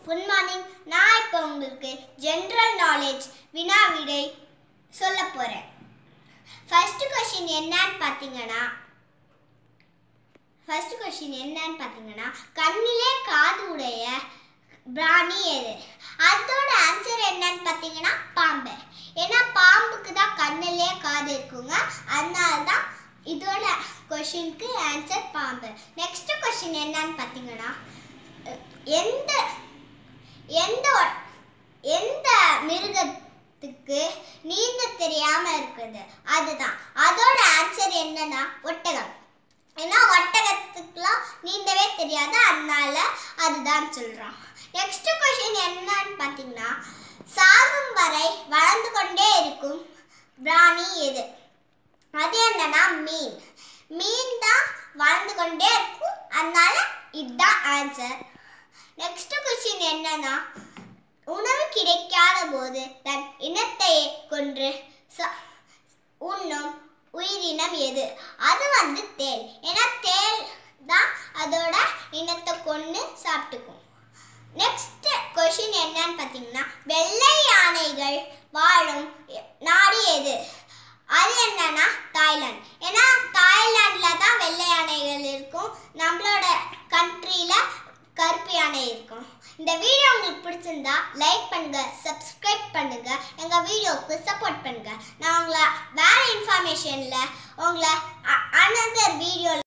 good morning நான் இப்போ உங்களுக்கு ஜென்ரல் நாலேஜ் வினா விடை சொல்ல போகிறேன் ஃபர்ஸ்ட் கொஷின் என்னன்னு பார்த்தீங்கன்னா ஃபர்ஸ்ட் கொஷின் என்னன்னு பார்த்தீங்கன்னா கண்ணிலே காது உடைய பிராணி எது அதோட ஆன்சர் என்னன்னு பார்த்தீங்கன்னா பாம்பு ஏன்னா பாம்புக்கு தான் கண்ணிலே காது இருக்குங்க அதனால தான் இதோட கொஷினுக்கு ஆன்சர் பாம்பு நெக்ஸ்ட் கொஷின் என்னன்னு பார்த்தீங்கன்னா எந்த எந்த ஒ- எந்த மிருகத்துக்கு நீந்த தெரியாம இருக்குது அதுதான் அதோட ஆன்சர் என்னன்னா ஒட்டகம் ஏன்னா ஒட்டகத்துக்குலாம் நீந்தவே தெரியாது அதனால அதுதான் சொல்றோம் நெக்ஸ்ட் கொஸ்டின் என்னன்னு பார்த்தீங்கன்னா சாகும் வரை வளர்ந்து கொண்டே இருக்கும் பிராணி எது அது என்னன்னா மீன் மீன் தான் வளர்ந்து கொண்டே இருக்கும் அதனால இதுதான் ஆன்சர் நெக்ஸ்ட் கொஸ்டின் என்னன்னா உணவு கிடைக்காத போது தன் இனத்தை கொன்று ச- உண்ணும் உயிரினம் எது அது வந்து தேல் ஏன்னா தேல் தான் அதோட இனத்தை கொண்டு சாப்பிட்டுக்கும் நெக்ஸ்ட் கொஷின் என்னன்னு பார்த்தீங்கன்னா வெள்ளை யானைகள் வாழும் நாடு எது அது என்னன்னா தாய்லாந்து ஏன்னா தாய்லாந்துல தான் வெள்ளை யானைகள் இருக்கும் நம்மளோட கண்ட்ரியில கருப்பு யானை இருக்கும் இந்த வீடியோ உங்களுக்கு பிடிச்சிருந்தா லைக் பண்ணுங்க சப்ஸ்கிரைப் பண்ணுங்க எங்க வீடியோவுக்கு சப்போர்ட் பண்ணுங்க நான் உங்களை வேற இன்ஃபர்மேஷன்ல உங்களை அனதர் வீடியோ